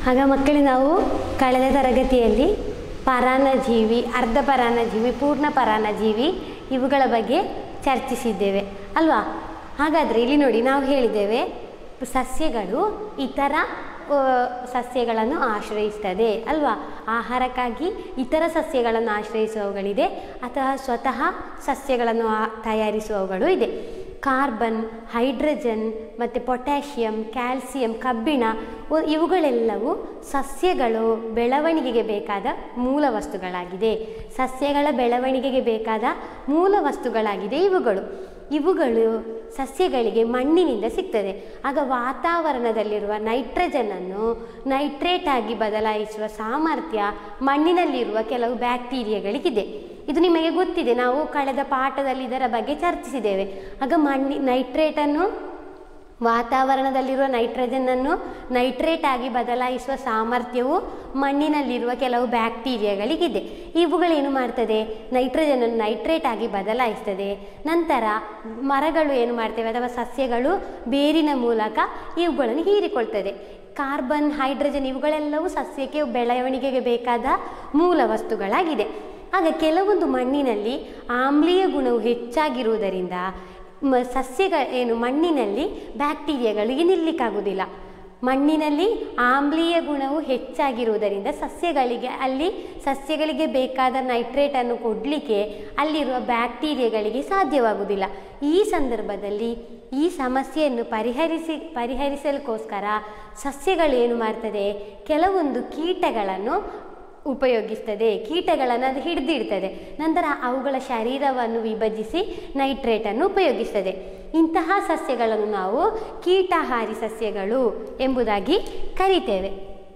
ಆಗ ಮಕ್ಕಳು ನಾವು ಕಳೆದ ತರಗತಿಯಲ್ಲಿ ಪರಾನ್ನಜೀವಿ ಅರ್ಧ ಪರಾನ್ನಜೀವಿ ಪೂರ್ಣ ಪರಾನ್ನಜೀವಿ ಇವುಗಳ ಬಗ್ಗೆ ಚರ್ಚಿಸಿದ್ದೇವೆ ಅಲ್ವಾ ಹಾಗಾದರೆ ಇಲ್ಲಿ ನೋಡಿ ನಾವು ಹೇಳಿದ್ದೇವೆ ಸಸ್ಯಗಳು ಇತರ ಆ, ಸಸ್ಯಗಳನ್ನು ಆಶ್ರಯಿಸ್ತದೆ ಅಲ್ವಾ ಆಹಾರಕ್ಕಾಗಿ ಇತರ ಸಸ್ಯಗಳನ್ನು ಆಶ್ರಯಿಸುವವುಗಳಿದೆ ಅಥವಾ ಸ್ವತಃ ಸಸ್ಯಗಳನ್ನು ಆ- ತಯಾರಿಸುವವುಗಳು ಇದೆ ಕಾರ್ಬನ್ ಹೈಡ್ರೋಜನ್ ಮತ್ತು ಪೊಟ್ಯಾಷಿಯಂ ಕ್ಯಾಲ್ಸಿಯಂ ಕಬ್ಬಿಣ ಒ- ಇವುಗಳೆಲ್ಲವೂ ಸಸ್ಯಗಳು ಬೆಳವಣಿಗೆಗೆ ಬೇಕಾದ ಮೂಲ ವಸ್ತುಗಳಾಗಿದೆ ಸಸ್ಯಗಳ ಬೆಳವಣಿಗೆಗೆ ಬೇಕಾದ ಮೂಲ ವಸ್ತುಗಳಾಗಿದೆ ಇವುಗಳು ಇವುಗಳು ಸಸ್ಯಗಳಿಗೆ ಮಣ್ಣಿನಿಂದ ಸಿಗ್ತದೆ ಆಗ ವಾತಾವರಣದಲ್ಲಿರುವ ನೈಟ್ರೋಜನನ್ನು ನೈಟ್ರೇಟ್ ಆಗಿ ಬದಲಾಯಿಸುವ ಸಾಮರ್ಥ್ಯ ಮಣ್ಣಿನಲ್ಲಿರುವ ಕೆಲವು ಬ್ಯಾಕ್ಟೀರಿಯಾಗಳಿಗಿದೆ ಇದು ನಿಮಗೆ ಗೊತ್ತಿದೆ ನಾವು ಕಳೆದ ಪಾಠದಲ್ಲಿ ಇದರ ಬಗ್ಗೆ ಚರ್ಚಿಸಿದ್ದೇವೆ ಆಗ ಮಣ್ಣಿ ನೈಟ್ರೇಟನ್ನು ವಾತಾವರಣದಲ್ಲಿರುವ ನೈಟ್ರೋಜನ್ನನ್ನು ನೈಟ್ರೇಟ್ ಆಗಿ ಬದಲಾಯಿಸುವ ಸಾಮರ್ಥ್ಯವು ಮಣ್ಣಿನಲ್ಲಿರುವ ಕೆಲವು ಬ್ಯಾಕ್ಟೀರಿಯಾಗಳಿಗಿದೆ ಇವುಗಳೇನು ಮಾಡ್ತದೆ ನೈಟ್ರೋಜನನ್ನು ನೈಟ್ರೇಟ್ ಆಗಿ ಬದಲಾಯಿಸ್ತದೆ ನಂತರ ಮರಗಳು ಏನು ಮಾಡ್ತೇವೆ ಅಥವಾ ಸಸ್ಯಗಳು ಬೇರಿನ ಮೂಲಕ ಇವುಗಳನ್ನು ಹೀರಿಕೊಳ್ತದೆ ಕಾರ್ಬನ್ ಹೈಡ್ರೋಜನ್ ಇವುಗಳೆಲ್ಲವೂ ಸಸ್ಯಕ್ಕೆ ಬೆಳವಣಿಗೆಗೆ ಬೇಕಾದ ಮೂಲ ವಸ್ತುಗಳಾಗಿದೆ ಆಗ ಕೆಲವೊಂದು ಮಣ್ಣಿನಲ್ಲಿ ಆಮ್ಲೀಯ ಗುಣವು ಹೆಚ್ಚಾಗಿರುವುದರಿಂದ ಮ ಸಸ್ಯಗಳ ಏನು ಮಣ್ಣಿನಲ್ಲಿ ಬ್ಯಾಕ್ಟೀರಿಯಾಗಳಿಗೆ ನಿಲ್ಲಿಕ್ಕಾಗುವುದಿಲ್ಲ ಮಣ್ಣಿನಲ್ಲಿ ಆಮ್ಲೀಯ ಗುಣವು ಹೆಚ್ಚಾಗಿರುವುದರಿಂದ ಸಸ್ಯಗಳಿಗೆ ಅಲ್ಲಿ ಸಸ್ಯಗಳಿಗೆ ಬೇಕಾದ ನೈಟ್ರೇಟನ್ನು ಕೊಡಲಿಕ್ಕೆ ಅಲ್ಲಿರುವ ಬ್ಯಾಕ್ಟೀರಿಯಾಗಳಿಗೆ ಸಾಧ್ಯವಾಗುವುದಿಲ್ಲ ಈ ಸಂದರ್ಭದಲ್ಲಿ ಈ ಸಮಸ್ಯೆಯನ್ನು ಪರಿಹರಿಸಿ ಪರಿಹರಿಸಲಿಕ್ಕೋಸ್ಕರ ಸಸ್ಯಗಳು ಏನು ಮಾಡ್ತದೆ ಕೆಲವೊಂದು ಕೀಟಗಳನ್ನು ಉಪಯೋಗಿಸ್ತದೆ ಕೀಟಗಳನ್ನು ಅದು ಹಿಡಿದಿಡ್ತದೆ ನಂತರ ಅವುಗಳ ಶರೀರವನ್ನು ವಿಭಜಿಸಿ ನೈಟ್ರೇಟನ್ನು ಉಪಯೋಗಿಸ್ತದೆ ಇಂತಹ ಸಸ್ಯಗಳನ್ನು ನಾವು ಕೀಟಾಹಾರಿ ಸಸ್ಯಗಳು ಎಂಬುದಾಗಿ ಕರಿತೇವೆ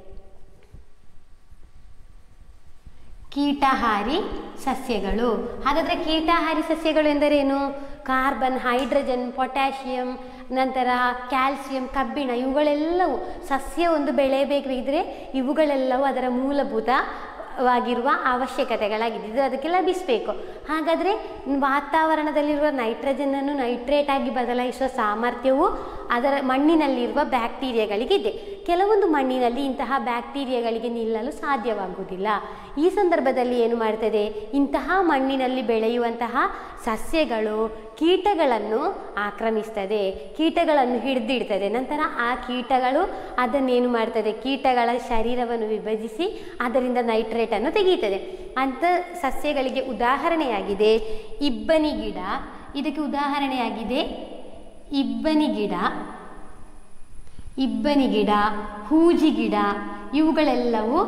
ಕೀಟಾಹಾರಿ ಸಸ್ಯಗಳು ಹಾಗಾದರೆ ಕೀಟಾಹಾರಿ ಸಸ್ಯಗಳು ಎಂದರೇನು ಕಾರ್ಬನ್ ಹೈಡ್ರೋಜನ್ ಪೊಟ್ಯಾಷಿಯಂ ನಂತರ ಕ್ಯಾಲ್ಸಿಯಂ ಕಬ್ಬಿಣ ಇವುಗಳೆಲ್ಲವೂ ಸಸ್ಯ ಒಂದು ಬೆಳೆಯಬೇಕಿದ್ರೆ ಇವುಗಳೆಲ್ಲವೂ ಅದರ ಮೂಲಭೂತವಾಗಿರುವ ಅವಶ್ಯಕತೆಗಳಾಗಿದೆ ಇದು ಅದಕ್ಕೆ ಲಭಿಸಬೇಕು ಹಾಗಾದರೆ ವಾತಾವರಣದಲ್ಲಿರುವ ನೈಟ್ರೋಜನನ್ನು ನೈಟ್ರೇಟ್ ಆಗಿ ಬದಲಾಯಿಸುವ ಸಾಮರ್ಥ್ಯವು ಅದರ ಮಣ್ಣಿನಲ್ಲಿರುವ ಬ್ಯಾಕ್ಟೀರಿಯಾಗಳಿಗಿದೆ ಕೆಲವೊಂದು ಮಣ್ಣಿನಲ್ಲಿ ಇಂತಹ ಬ್ಯಾಕ್ಟೀರಿಯಾಗಳಿಗೆ ನಿಲ್ಲಲು ಸಾಧ್ಯವಾಗುವುದಿಲ್ಲ ಈ ಸಂದರ್ಭದಲ್ಲಿ ಏನು ಮಾಡ್ತದೆ ಇಂತಹ ಮಣ್ಣಿನಲ್ಲಿ ಬೆಳೆಯುವಂತಹ ಸಸ್ಯಗಳು ಕೀಟಗಳನ್ನು ಆಕ್ರಮಿಸ್ತದೆ ಕೀಟಗಳನ್ನು ಹಿಡಿದಿಡ್ತದೆ ನಂತರ ಆ ಕೀಟಗಳು ಅದನ್ನೇನು ಮಾಡ್ತದೆ ಕೀಟಗಳ ಶರೀರವನ್ನು ವಿಭಜಿಸಿ ಅದರಿಂದ ನೈಟ್ರೇಟನ್ನು ತೆಗೀತದೆ ಅಂಥ ಸಸ್ಯಗಳಿಗೆ ಉದಾಹರಣೆಯಾಗಿದೆ ಇಬ್ಬನಿ ಗಿಡ ಇದಕ್ಕೆ ಉದಾಹರಣೆಯಾಗಿದೆ ಇಬ್ಬನಿ ಗಿಡ ಇಬ್ಬನಿ ಗಿಡ ಹೂಜಿ ಗಿಡ ಇವುಗಳೆಲ್ಲವೂ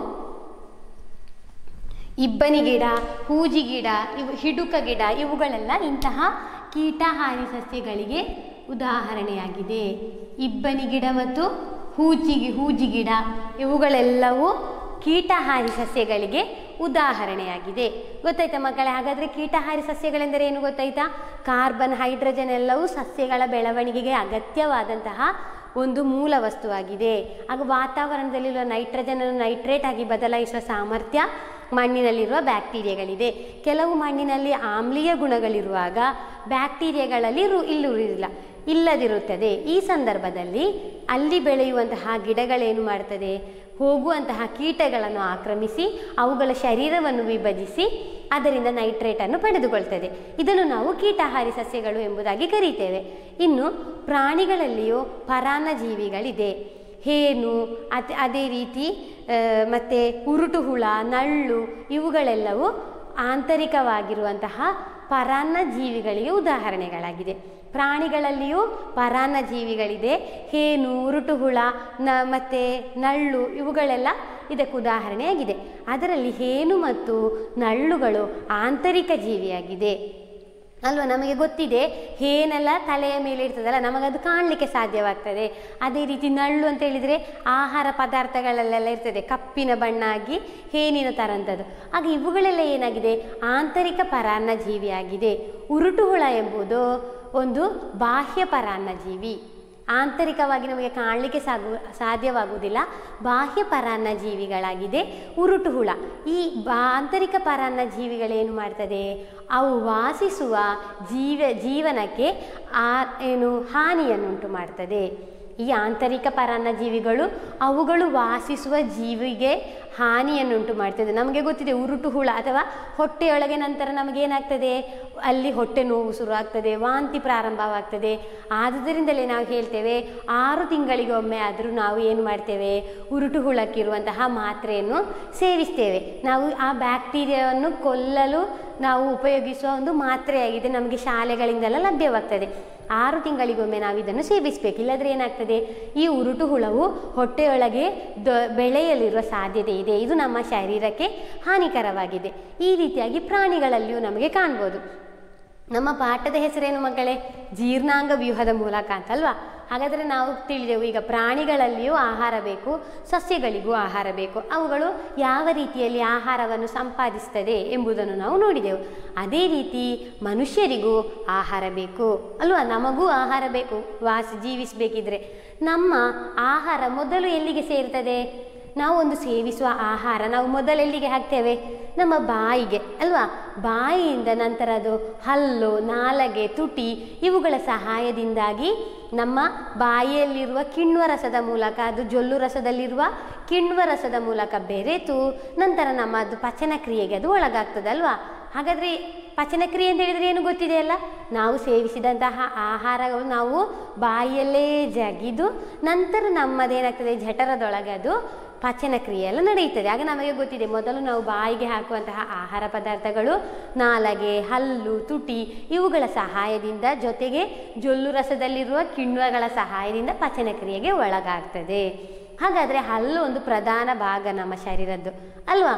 ಇಬ್ಬನಿ ಗಿಡ ಹೂಜಿ ಗಿಡ ಇವು ಹಿಡುಕ ಗಿಡ ಇವುಗಳೆಲ್ಲ ಇಂತಹ ಕೀಟಹಾರಿ ಸಸ್ಯಗಳಿಗೆ ಉದಾಹರಣೆಯಾಗಿದೆ ಇಬ್ಬನಿ ಗಿಡ ಮತ್ತು ಹೂಜಿ ಹೂಜಿ ಗಿಡ ಇವುಗಳೆಲ್ಲವೂ ಕೀಟಹಾರಿ ಸಸ್ಯಗಳಿಗೆ ಉದಾಹರಣೆಯಾಗಿದೆ ಗೊತ್ತಾಯ್ತಾ ಮಕ್ಕಳೇ ಹಾಗಾದರೆ ಕೀಟಹಾರಿ ಸಸ್ಯಗಳೆಂದರೆ ಏನು ಗೊತ್ತಾಯ್ತಾ ಕಾರ್ಬನ್ ಹೈಡ್ರೋಜನ್ ಎಲ್ಲವೂ ಸಸ್ಯಗಳ ಬೆಳವಣಿಗೆಗೆ ಅಗತ್ಯವಾದಂತಹ ಒಂದು ಮೂಲ ವಸ್ತುವಾಗಿದೆ ಆಗ ವಾತಾವರಣದಲ್ಲಿರುವ ನೈಟ್ರೋಜನನ್ನು ನೈಟ್ರೇಟ್ ಆಗಿ ಬದಲಾಯಿಸುವ ಸಾಮರ್ಥ್ಯ ಮಣ್ಣಿನಲ್ಲಿರುವ ಬ್ಯಾಕ್ಟೀರಿಯಾಗಳಿದೆ ಕೆಲವು ಮಣ್ಣಿನಲ್ಲಿ ಆಮ್ಲೀಯ ಗುಣಗಳಿರುವಾಗ ಬ್ಯಾಕ್ಟೀರಿಯಾಗಳಲ್ಲಿ ರು ಇಲ್ಲಿರುವುದಿಲ್ಲ ಇಲ್ಲದಿರುತ್ತದೆ ಈ ಸಂದರ್ಭದಲ್ಲಿ ಅಲ್ಲಿ ಬೆಳೆಯುವಂತಹ ಗಿಡಗಳೇನು ಮಾಡ್ತದೆ ಹೋಗುವಂತಹ ಕೀಟಗಳನ್ನು ಆಕ್ರಮಿಸಿ ಅವುಗಳ ಶರೀರವನ್ನು ವಿಭಜಿಸಿ ಅದರಿಂದ ನೈಟ್ರೇಟನ್ನು ಪಡೆದುಕೊಳ್ತದೆ ಇದನ್ನು ನಾವು ಕೀಟಾಹಾರಿ ಸಸ್ಯಗಳು ಎಂಬುದಾಗಿ ಕರೀತೇವೆ ಇನ್ನು ಪ್ರಾಣಿಗಳಲ್ಲಿಯೂ ಪರಾನ್ನಜೀವಿಗಳಿದೆ ಹೇನು ಅತ್ ಅದೇ ರೀತಿ ಆ, ಮತ್ತೆ ಉರುಟು ಹುಳ ನಳ್ಳು ಇವುಗಳೆಲ್ಲವೂ ಆಂತರಿಕವಾಗಿರುವಂತಹ ಪರಾನ್ನಜೀವಿಗಳಿಗೆ ಉದಾಹರಣೆಗಳಾಗಿದೆ ಪ್ರಾಣಿಗಳಲ್ಲಿಯೂ ಪರಾನ್ನಜೀವಿಗಳಿದೆ ಹೇನು ಉರುಟು ಹುಳ ನ ಮತ್ತು ನಳ್ಳು ಇವುಗಳೆಲ್ಲ ಇದಕ್ಕೆ ಉದಾಹರಣೆಯಾಗಿದೆ ಅದರಲ್ಲಿ ಹೇನು ಮತ್ತು ನಳ್ಳುಗಳು ಆಂತರಿಕ ಜೀವಿಯಾಗಿದೆ ಅಲ್ವಾ ನಮಗೆ ಗೊತ್ತಿದೆ ಹೇನೆಲ್ಲ ತಲೆಯ ಮೇಲೆ ಇರ್ತದಲ್ಲ ನಮಗದು ಕಾಣಲಿಕ್ಕೆ ಸಾಧ್ಯವಾಗ್ತದೆ ಅದೇ ರೀತಿ ನಳ್ಳು ಅಂತ ಹೇಳಿದರೆ ಆಹಾರ ಪದಾರ್ಥಗಳಲ್ಲೆಲ್ಲ ಇರ್ತದೆ ಕಪ್ಪಿನ ಬಣ್ಣ ಆಗಿ ಹೇನಿನ ಥರಂಥದ್ದು ಆಗ ಇವುಗಳೆಲ್ಲ ಏನಾಗಿದೆ ಆಂತರಿಕ ಪರಾನ್ನಜೀವಿಯಾಗಿದೆ ಉರುಟು ಹುಳ ಎಂಬುದು ಒಂದು ಬಾಹ್ಯ ಪರಾನ್ನಜೀವಿ ಆಂತರಿಕವಾಗಿ ನಮಗೆ ಕಾಣಲಿಕ್ಕೆ ಸಾಗು ಸಾಧ್ಯವಾಗುವುದಿಲ್ಲ ಬಾಹ್ಯ ಪರಾನ್ನಜೀವಿಗಳಾಗಿದೆ ಉರುಟು ಹುಳ ಈ ಬಾ ಆಂತರಿಕ ಪರಾನ್ನಜೀವಿಗಳೇನು ಮಾಡ್ತದೆ ಅವು ವಾಸಿಸುವ ಜೀವ ಜೀವನಕ್ಕೆ ಆ ಏನು ಹಾನಿಯನ್ನುಂಟು ಮಾಡ್ತದೆ ಈ ಆಂತರಿಕ ಪರಾನ್ನಜೀವಿಗಳು ಅವುಗಳು ವಾಸಿಸುವ ಜೀವಿಗೆ ಹಾನಿಯನ್ನುಂಟು ಮಾಡ್ತದೆ ನಮಗೆ ಗೊತ್ತಿದೆ ಉರುಟು ಹುಳ ಅಥವಾ ಹೊಟ್ಟೆಯೊಳಗೆ ನಂತರ ನಮಗೇನಾಗ್ತದೆ ಅಲ್ಲಿ ಹೊಟ್ಟೆ ನೋವು ಶುರುವಾಗ್ತದೆ ವಾಂತಿ ಪ್ರಾರಂಭವಾಗ್ತದೆ ಆದುದರಿಂದಲೇ ನಾವು ಹೇಳ್ತೇವೆ ಆರು ತಿಂಗಳಿಗೊಮ್ಮೆ ಆದರೂ ನಾವು ಏನು ಮಾಡ್ತೇವೆ ಉರುಟು ಹುಳಕ್ಕಿರುವಂತಹ ಮಾತ್ರೆಯನ್ನು ಸೇವಿಸ್ತೇವೆ ನಾವು ಆ ಬ್ಯಾಕ್ಟೀರಿಯಾವನ್ನು ಕೊಲ್ಲಲು ನಾವು ಉಪಯೋಗಿಸುವ ಒಂದು ಮಾತ್ರೆಯಾಗಿದೆ ನಮಗೆ ಶಾಲೆಗಳಿಂದೆಲ್ಲ ಲಭ್ಯವಾಗ್ತದೆ ಆರು ತಿಂಗಳಿಗೊಮ್ಮೆ ನಾವು ಇದನ್ನು ಸೇವಿಸಬೇಕು ಇಲ್ಲದ್ರೆ ಏನಾಗ್ತದೆ ಈ ಉರುಟು ಹುಳವು ಹೊಟ್ಟೆಯೊಳಗೆ ದ ಬೆಳೆಯಲಿರುವ ಸಾಧ್ಯತೆ ಇದೆ ಇದು ನಮ್ಮ ಶರೀರಕ್ಕೆ ಹಾನಿಕರವಾಗಿದೆ ಈ ರೀತಿಯಾಗಿ ಪ್ರಾಣಿಗಳಲ್ಲಿಯೂ ನಮಗೆ ಕಾಣ್ಬೋದು ನಮ್ಮ ಪಾಠದ ಹೆಸರೇನು ಮಕ್ಕಳೇ ಜೀರ್ಣಾಂಗ ವ್ಯೂಹದ ಮೂಲಕ ಅಂತಲ್ವಾ ಹಾಗಾದರೆ ನಾವು ತಿಳಿದೆವು ಈಗ ಪ್ರಾಣಿಗಳಲ್ಲಿಯೂ ಆಹಾರ ಬೇಕು ಸಸ್ಯಗಳಿಗೂ ಆಹಾರ ಬೇಕು ಅವುಗಳು ಯಾವ ರೀತಿಯಲ್ಲಿ ಆಹಾರವನ್ನು ಸಂಪಾದಿಸ್ತದೆ ಎಂಬುದನ್ನು ನಾವು ನೋಡಿದೆವು ಅದೇ ರೀತಿ ಮನುಷ್ಯರಿಗೂ ಆಹಾರ ಬೇಕು ಅಲ್ವಾ ನಮಗೂ ಆಹಾರ ಬೇಕು ವಾಸಿ ಜೀವಿಸಬೇಕಿದ್ರೆ ನಮ್ಮ ಆಹಾರ ಮೊದಲು ಎಲ್ಲಿಗೆ ಸೇರ್ತದೆ ನಾವು ಒಂದು ಸೇವಿಸುವ ಆಹಾರ ನಾವು ಮೊದಲೆಲ್ಲಿಗೆ ಹಾಕ್ತೇವೆ ನಮ್ಮ ಬಾಯಿಗೆ ಅಲ್ವಾ ಬಾಯಿಯಿಂದ ನಂತರ ಅದು ಹಲ್ಲು ನಾಲಗೆ ತುಟಿ ಇವುಗಳ ಸಹಾಯದಿಂದಾಗಿ ನಮ್ಮ ಬಾಯಿಯಲ್ಲಿರುವ ಕಿಣ್ವ ರಸದ ಮೂಲಕ ಅದು ಜೊಲ್ಲು ರಸದಲ್ಲಿರುವ ಕಿಣ್ವ ರಸದ ಮೂಲಕ ಬೆರೆತು ನಂತರ ನಮ್ಮ ಅದು ಪಚನ ಕ್ರಿಯೆಗೆ ಅದು ಒಳಗಾಗ್ತದಲ್ವಾ ಹಾಗಾದರೆ ಪಚನ ಕ್ರಿಯೆ ಅಂತ ಹೇಳಿದ್ರೆ ಏನು ಗೊತ್ತಿದೆಯಲ್ಲ ನಾವು ಸೇವಿಸಿದಂತಹ ಆಹಾರಗಳು ನಾವು ಬಾಯಿಯಲ್ಲೇ ಜಗಿದು ನಂತರ ನಮ್ಮದೇನಾಗ್ತದೆ ಜಠರದೊಳಗೆ ಅದು ಪಚನ ಕ್ರಿಯೆ ಎಲ್ಲ ನಡೆಯುತ್ತದೆ ಆಗ ನಮಗೆ ಗೊತ್ತಿದೆ ಮೊದಲು ನಾವು ಬಾಯಿಗೆ ಹಾಕುವಂತಹ ಆಹಾರ ಪದಾರ್ಥಗಳು ನಾಲಗೆ ಹಲ್ಲು ತುಟಿ ಇವುಗಳ ಸಹಾಯದಿಂದ ಜೊತೆಗೆ ಜೊಲ್ಲು ರಸದಲ್ಲಿರುವ ಕಿಣ್ವಗಳ ಸಹಾಯದಿಂದ ಪಚನ ಕ್ರಿಯೆಗೆ ಒಳಗಾಗ್ತದೆ ಹಾಗಾದರೆ ಹಲ್ಲು ಒಂದು ಪ್ರಧಾನ ಭಾಗ ನಮ್ಮ ಶರೀರದ್ದು ಅಲ್ವಾ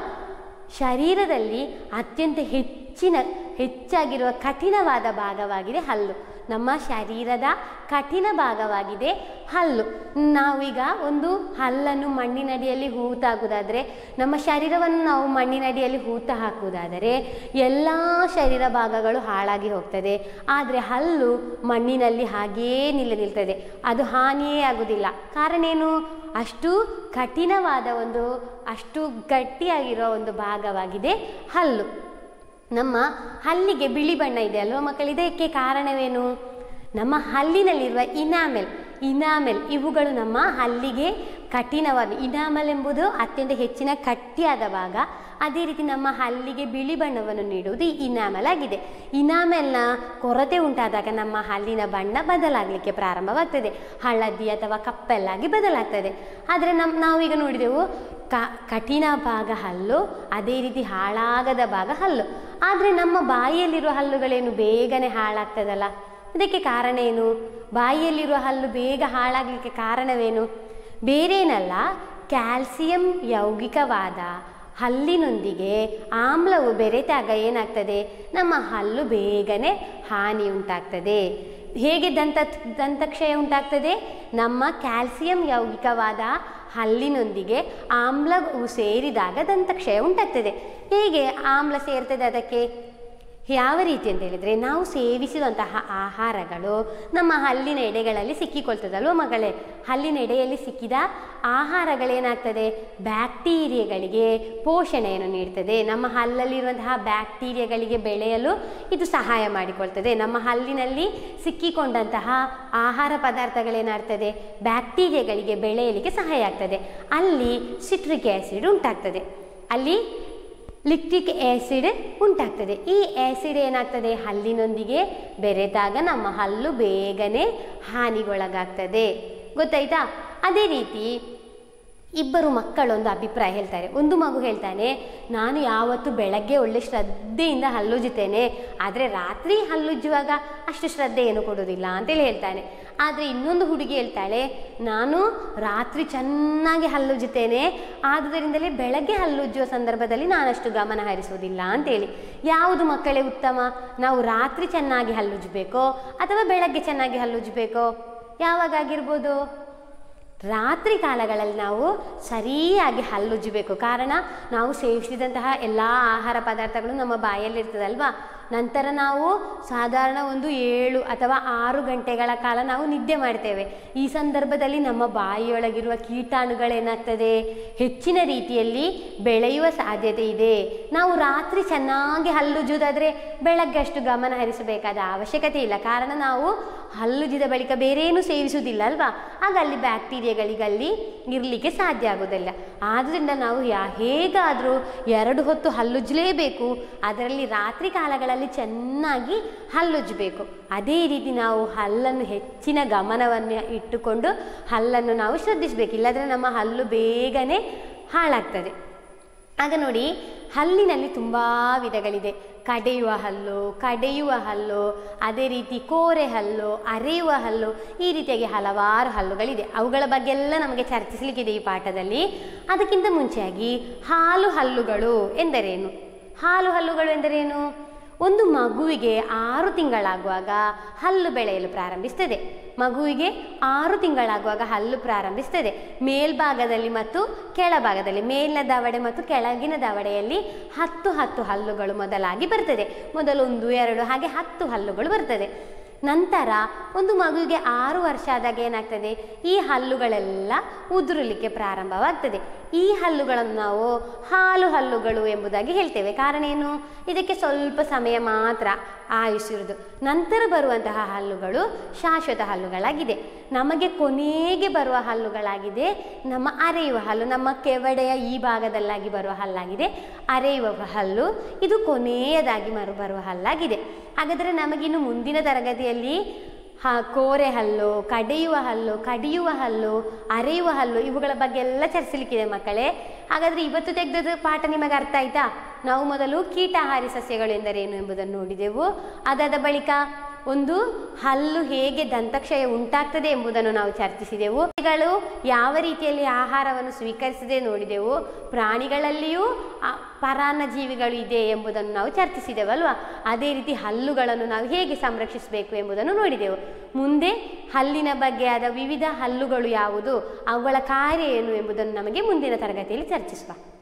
ಶರೀರದಲ್ಲಿ ಅತ್ಯಂತ ಹೆಚ್ಚಿನ ಹೆಚ್ಚಾಗಿರುವ ಕಠಿಣವಾದ ಭಾಗವಾಗಿದೆ ಹಲ್ಲು ನಮ್ಮ ಶರೀರದ ಕಠಿಣ ಭಾಗವಾಗಿದೆ ಹಲ್ಲು ನಾವೀಗ ಒಂದು ಹಲ್ಲನ್ನು ಮಣ್ಣಿನಡಿಯಲ್ಲಿ ಹೂತಾಗುವುದಾದರೆ ನಮ್ಮ ಶರೀರವನ್ನು ನಾವು ಮಣ್ಣಿನಡಿಯಲ್ಲಿ ಹೂತ ಹಾಕುವುದಾದರೆ ಎಲ್ಲ ಶರೀರ ಭಾಗಗಳು ಹಾಳಾಗಿ ಹೋಗ್ತದೆ ಆದರೆ ಹಲ್ಲು ಮಣ್ಣಿನಲ್ಲಿ ಹಾಗೇ ನಿಲ್ಲ ನಿಲ್ತದೆ ಅದು ಹಾನಿಯೇ ಆಗುವುದಿಲ್ಲ ಕಾರಣ ಏನು ಅಷ್ಟು ಕಠಿಣವಾದ ಒಂದು ಅಷ್ಟು ಗಟ್ಟಿಯಾಗಿರೋ ಒಂದು ಭಾಗವಾಗಿದೆ ಹಲ್ಲು ನಮ್ಮ ಹಲ್ಲಿಗೆ ಬಿಳಿ ಬಣ್ಣ ಇದೆ ಅಲ್ವಾ ಮಕ್ಕಳು ಇದಕ್ಕೆ ಕಾರಣವೇನು ನಮ್ಮ ಹಲ್ಲಿನಲ್ಲಿರುವ ಇನಾಮೆಲ್ ಇನಾಮೆಲ್ ಇವುಗಳು ನಮ್ಮ ಹಲ್ಲಿಗೆ ಕಠಿಣವಾದ ಇನಾಮೆಲ್ ಎಂಬುದು ಅತ್ಯಂತ ಹೆಚ್ಚಿನ ಗಟ್ಟಿಯಾದ ಭಾಗ ಅದೇ ರೀತಿ ನಮ್ಮ ಹಲ್ಲಿಗೆ ಬಿಳಿ ಬಣ್ಣವನ್ನು ನೀಡುವುದು ಈ ಇನಾಮೆಲ್ ಆಗಿದೆ ಇನಾಮೆಲ್ನ ಕೊರತೆ ಉಂಟಾದಾಗ ನಮ್ಮ ಹಲ್ಲಿನ ಬಣ್ಣ ಬದಲಾಗಲಿಕ್ಕೆ ಪ್ರಾರಂಭವಾಗ್ತದೆ ಹಳದಿ ಅಥವಾ ಕಪ್ಪೆಲ್ಲಾಗಿ ಬದಲಾಗ್ತದೆ ಆದರೆ ನಮ್ಮ ನಾವೀಗ ನೋಡಿದೆವು ಕ ಕಠಿಣ ಭಾಗ ಹಲ್ಲು ಅದೇ ರೀತಿ ಹಾಳಾಗದ ಭಾಗ ಹಲ್ಲು ಆದರೆ ನಮ್ಮ ಬಾಯಿಯಲ್ಲಿರುವ ಹಲ್ಲುಗಳೇನು ಬೇಗನೆ ಹಾಳಾಗ್ತದಲ್ಲ ಇದಕ್ಕೆ ಕಾರಣ ಏನು ಬಾಯಿಯಲ್ಲಿರುವ ಹಲ್ಲು ಬೇಗ ಹಾಳಾಗಲಿಕ್ಕೆ ಕಾರಣವೇನು ಬೇರೇನಲ್ಲ ಕ್ಯಾಲ್ಸಿಯಂ ಯೌಗಿಕವಾದ ಹಲ್ಲಿನೊಂದಿಗೆ ಆಮ್ಲವು ಬೆರೆತಾಗ ಏನಾಗ್ತದೆ ನಮ್ಮ ಹಲ್ಲು ಬೇಗನೆ ಹಾನಿ ಉಂಟಾಗ್ತದೆ ಹೇಗೆ ದಂತ ದಂತಕ್ಷಯ ಉಂಟಾಗ್ತದೆ ನಮ್ಮ ಕ್ಯಾಲ್ಸಿಯಂ ಯೌಗಿಕವಾದ ಹಲ್ಲಿನೊಂದಿಗೆ ಆಮ್ಲವು ಸೇರಿದಾಗ ದಂತಕ್ಷಯ ಉಂಟಾಗ್ತದೆ ಹೇಗೆ ಆಮ್ಲ ಸೇರ್ತದೆ ಅದಕ್ಕೆ ಯಾವ ರೀತಿ ಅಂತ ಹೇಳಿದರೆ ನಾವು ಸೇವಿಸುವಂತಹ ಆಹಾರಗಳು ನಮ್ಮ ಹಲ್ಲಿನ ಎಡೆಗಳಲ್ಲಿ ಸಿಕ್ಕಿಕೊಳ್ತದಲ್ವ ಮಗಳೇ ಹಲ್ಲಿನ ಎಡೆಯಲ್ಲಿ ಸಿಕ್ಕಿದ ಆಹಾರಗಳೇನಾಗ್ತದೆ ಬ್ಯಾಕ್ಟೀರಿಯಾಗಳಿಗೆ ಪೋಷಣೆಯನ್ನು ನೀಡ್ತದೆ ನಮ್ಮ ಹಲ್ಲಲ್ಲಿರುವಂತಹ ಬ್ಯಾಕ್ಟೀರಿಯಾಗಳಿಗೆ ಬೆಳೆಯಲು ಇದು ಸಹಾಯ ಮಾಡಿಕೊಳ್ತದೆ ನಮ್ಮ ಹಲ್ಲಿನಲ್ಲಿ ಸಿಕ್ಕಿಕೊಂಡಂತಹ ಆಹಾರ ಪದಾರ್ಥಗಳೇನಾಗ್ತದೆ ಬ್ಯಾಕ್ಟೀರಿಯಾಗಳಿಗೆ ಬೆಳೆಯಲಿಕ್ಕೆ ಸಹಾಯ ಆಗ್ತದೆ ಅಲ್ಲಿ ಸಿಟ್ರಿಕ್ ಆ್ಯಸಿಡ್ ಉಂಟಾಗ್ತದೆ ಅಲ್ಲಿ ಲಿಕ್ಟಿಕ್ ಆ್ಯಸಿಡ್ ಉಂಟಾಗ್ತದೆ ಈ ಆ್ಯಸಿಡ್ ಏನಾಗ್ತದೆ ಹಲ್ಲಿನೊಂದಿಗೆ ಬೆರೆತಾಗ ನಮ್ಮ ಹಲ್ಲು ಬೇಗನೆ ಹಾನಿಗೊಳಗಾಗ್ತದೆ ಗೊತ್ತಾಯ್ತಾ ಅದೇ ರೀತಿ ಇಬ್ಬರು ಮಕ್ಕಳೊಂದು ಅಭಿಪ್ರಾಯ ಹೇಳ್ತಾರೆ ಒಂದು ಮಗು ಹೇಳ್ತಾನೆ ನಾನು ಯಾವತ್ತು ಬೆಳಗ್ಗೆ ಒಳ್ಳೆ ಶ್ರದ್ಧೆಯಿಂದ ಹಲ್ಲುಜ್ಜುತ್ತೇನೆ ಆದರೆ ರಾತ್ರಿ ಹಲ್ಲುಜ್ಜುವಾಗ ಅಷ್ಟು ಶ್ರದ್ಧೆ ಏನು ಕೊಡೋದಿಲ್ಲ ಅಂತೇಳಿ ಹೇಳ್ತಾನೆ ಆದರೆ ಇನ್ನೊಂದು ಹುಡುಗಿ ಹೇಳ್ತಾಳೆ ನಾನು ರಾತ್ರಿ ಚೆನ್ನಾಗಿ ಹಲ್ಲುಜ್ಜುತ್ತೇನೆ ಆದುದರಿಂದಲೇ ಬೆಳಗ್ಗೆ ಹಲ್ಲುಜ್ಜುವ ಸಂದರ್ಭದಲ್ಲಿ ನಾನಷ್ಟು ಗಮನ ಹರಿಸೋದಿಲ್ಲ ಅಂತೇಳಿ ಯಾವುದು ಮಕ್ಕಳೇ ಉತ್ತಮ ನಾವು ರಾತ್ರಿ ಚೆನ್ನಾಗಿ ಹಲ್ಲುಜ್ಜಬೇಕೋ ಅಥವಾ ಬೆಳಗ್ಗೆ ಚೆನ್ನಾಗಿ ಹಲ್ಲುಜ್ಜಬೇಕೋ ಯಾವಾಗಾಗಿರ್ಬೋದು ರಾತ್ರಿ ಕಾಲಗಳಲ್ಲಿ ನಾವು ಸರಿಯಾಗಿ ಹಲ್ಲುಜ್ಜಬೇಕು ಕಾರಣ ನಾವು ಸೇವಿಸಿದಂತಹ ಎಲ್ಲ ಆಹಾರ ಪದಾರ್ಥಗಳು ನಮ್ಮ ಬಾಯಲ್ಲಿರ್ತದಲ್ವಾ ನಂತರ ನಾವು ಸಾಧಾರಣ ಒಂದು ಏಳು ಅಥವಾ ಆರು ಗಂಟೆಗಳ ಕಾಲ ನಾವು ನಿದ್ದೆ ಮಾಡ್ತೇವೆ ಈ ಸಂದರ್ಭದಲ್ಲಿ ನಮ್ಮ ಬಾಯಿಯೊಳಗಿರುವ ಕೀಟಾಣುಗಳೇನಾಗ್ತದೆ ಹೆಚ್ಚಿನ ರೀತಿಯಲ್ಲಿ ಬೆಳೆಯುವ ಸಾಧ್ಯತೆ ಇದೆ ನಾವು ರಾತ್ರಿ ಚೆನ್ನಾಗಿ ಹಲ್ಲುಜ್ಜುವುದಾದರೆ ಬೆಳಗ್ಗೆ ಅಷ್ಟು ಗಮನ ಹರಿಸಬೇಕಾದ ಅವಶ್ಯಕತೆ ಇಲ್ಲ ಕಾರಣ ನಾವು ಹಲ್ಲುಜ್ಜಿದ ಬಳಿಕ ಬೇರೇನು ಸೇವಿಸುವುದಿಲ್ಲ ಅಲ್ವಾ ಆಗ ಅಲ್ಲಿ ಬ್ಯಾಕ್ಟೀರಿಯಾಗಳಿಗಲ್ಲಿ ಇರಲಿಕ್ಕೆ ಸಾಧ್ಯ ಆಗೋದಿಲ್ಲ ಆದ್ದರಿಂದ ನಾವು ಯಾ ಹೇಗಾದರೂ ಎರಡು ಹೊತ್ತು ಹಲ್ಲುಜ್ಜಲೇಬೇಕು ಅದರಲ್ಲಿ ರಾತ್ರಿ ಕಾಲಗಳಲ್ಲಿ ಚೆನ್ನಾಗಿ ಹಲ್ಲುಜ್ಜಬೇಕು ಅದೇ ರೀತಿ ನಾವು ಹಲ್ಲನ್ನು ಹೆಚ್ಚಿನ ಗಮನವನ್ನು ಇಟ್ಟುಕೊಂಡು ಹಲ್ಲನ್ನು ನಾವು ಶ್ರದ್ಧಿಸಬೇಕು ಇಲ್ಲದ್ರೆ ನಮ್ಮ ಹಲ್ಲು ಬೇಗನೆ ಹಾಳಾಗ್ತದೆ ಆಗ ನೋಡಿ ಹಲ್ಲಿನಲ್ಲಿ ತುಂಬ ವಿಧಗಳಿದೆ ಕಡೆಯುವ ಹಲ್ಲು ಕಡೆಯುವ ಹಲ್ಲು ಅದೇ ರೀತಿ ಕೋರೆ ಹಲ್ಲು ಅರೆಯುವ ಹಲ್ಲು ಈ ರೀತಿಯಾಗಿ ಹಲವಾರು ಹಲ್ಲುಗಳಿದೆ ಅವುಗಳ ಬಗ್ಗೆ ಎಲ್ಲ ನಮಗೆ ಚರ್ಚಿಸಲಿಕ್ಕಿದೆ ಈ ಪಾಠದಲ್ಲಿ ಅದಕ್ಕಿಂತ ಮುಂಚೆಯಾಗಿ ಹಾಲು ಹಲ್ಲುಗಳು ಎಂದರೇನು ಹಾಲು ಹಲ್ಲುಗಳು ಎಂದರೇನು ಒಂದು ಮಗುವಿಗೆ ಆರು ತಿಂಗಳಾಗುವಾಗ ಹಲ್ಲು ಬೆಳೆಯಲು ಪ್ರಾರಂಭಿಸ್ತದೆ ಮಗುವಿಗೆ ಆರು ತಿಂಗಳಾಗುವಾಗ ಹಲ್ಲು ಪ್ರಾರಂಭಿಸ್ತದೆ ಮೇಲ್ಭಾಗದಲ್ಲಿ ಮತ್ತು ಕೆಳಭಾಗದಲ್ಲಿ ಮೇಲಿನ ದವಡೆ ಮತ್ತು ಕೆಳಗಿನ ದವಡೆಯಲ್ಲಿ ಹತ್ತು ಹತ್ತು ಹಲ್ಲುಗಳು ಮೊದಲಾಗಿ ಬರ್ತದೆ ಮೊದಲು ಒಂದು ಎರಡು ಹಾಗೆ ಹತ್ತು ಹಲ್ಲುಗಳು ಬರ್ತದೆ ನಂತರ ಒಂದು ಮಗುವಿಗೆ ಆರು ವರ್ಷ ಆದಾಗ ಏನಾಗ್ತದೆ ಈ ಹಲ್ಲುಗಳೆಲ್ಲ ಉದುರಲಿಕ್ಕೆ ಪ್ರಾರಂಭವಾಗ್ತದೆ ಈ ಹಲ್ಲುಗಳನ್ನು ನಾವು ಹಾಲು ಹಲ್ಲುಗಳು ಎಂಬುದಾಗಿ ಹೇಳ್ತೇವೆ ಕಾರಣ ಏನು ಇದಕ್ಕೆ ಸ್ವಲ್ಪ ಸಮಯ ಮಾತ್ರ ಆಯುಸ್ಸಿರುವುದು ನಂತರ ಬರುವಂತಹ ಹಲ್ಲುಗಳು ಶಾಶ್ವತ ಹಲ್ಲುಗಳಾಗಿದೆ ನಮಗೆ ಕೊನೆಗೆ ಬರುವ ಹಲ್ಲುಗಳಾಗಿದೆ ನಮ್ಮ ಅರೆಯುವ ಹಲ್ಲು ನಮ್ಮ ಕೆವಡೆಯ ಈ ಭಾಗದಲ್ಲಾಗಿ ಬರುವ ಹಲ್ಲಾಗಿದೆ ಅರೆಯುವ ಹಲ್ಲು ಇದು ಕೊನೆಯದಾಗಿ ಮರು ಬರುವ ಹಲ್ಲಾಗಿದೆ ಹಾಗಾದರೆ ನಮಗಿನ್ನು ಮುಂದಿನ ತರಗತಿಯಲ್ಲಿ ಹ ಕೋರೆ ಹಲ್ಲು ಕಡೆಯುವ ಹಲ್ಲು ಕಡಿಯುವ ಹಲ್ಲು ಅರೆಯುವ ಹಲ್ಲು ಇವುಗಳ ಬಗ್ಗೆ ಎಲ್ಲ ಚರ್ಚಿಸಲಿಕ್ಕಿದೆ ಮಕ್ಕಳೇ ಹಾಗಾದರೆ ಇವತ್ತು ತೆಗೆದದ್ದು ಪಾಠ ನಿಮಗೆ ಅರ್ಥ ಆಯ್ತಾ ನಾವು ಮೊದಲು ಕೀಟಾಹಾರಿ ಸಸ್ಯಗಳು ಎಂದರೇನು ಎಂಬುದನ್ನು ನೋಡಿದೆವು ಅದಾದ ಬಳಿಕ ಒಂದು ಹಲ್ಲು ಹೇಗೆ ದಂತಕ್ಷಯ ಉಂಟಾಗ್ತದೆ ಎಂಬುದನ್ನು ನಾವು ಚರ್ಚಿಸಿದೆವು ಗಳು ಯಾವ ರೀತಿಯಲ್ಲಿ ಆಹಾರವನ್ನು ಸ್ವೀಕರಿಸದೆ ನೋಡಿದೆವು ಪ್ರಾಣಿಗಳಲ್ಲಿಯೂ ಆ ಪರಾನ್ನ ಜೀವಿಗಳು ಇದೆ ಎಂಬುದನ್ನು ನಾವು ಚರ್ಚಿಸಿದೆವಲ್ವಾ ಅದೇ ರೀತಿ ಹಲ್ಲುಗಳನ್ನು ನಾವು ಹೇಗೆ ಸಂರಕ್ಷಿಸಬೇಕು ಎಂಬುದನ್ನು ನೋಡಿದೆವು ಮುಂದೆ ಹಲ್ಲಿನ ಬಗ್ಗೆ ಆದ ವಿವಿಧ ಹಲ್ಲುಗಳು ಯಾವುದು ಅವುಗಳ ಕಾರ್ಯ ಏನು ಎಂಬುದನ್ನು ನಮಗೆ ಮುಂದಿನ ತರಗತಿಯಲ್ಲಿ ಚರ್ಚಿಸುವ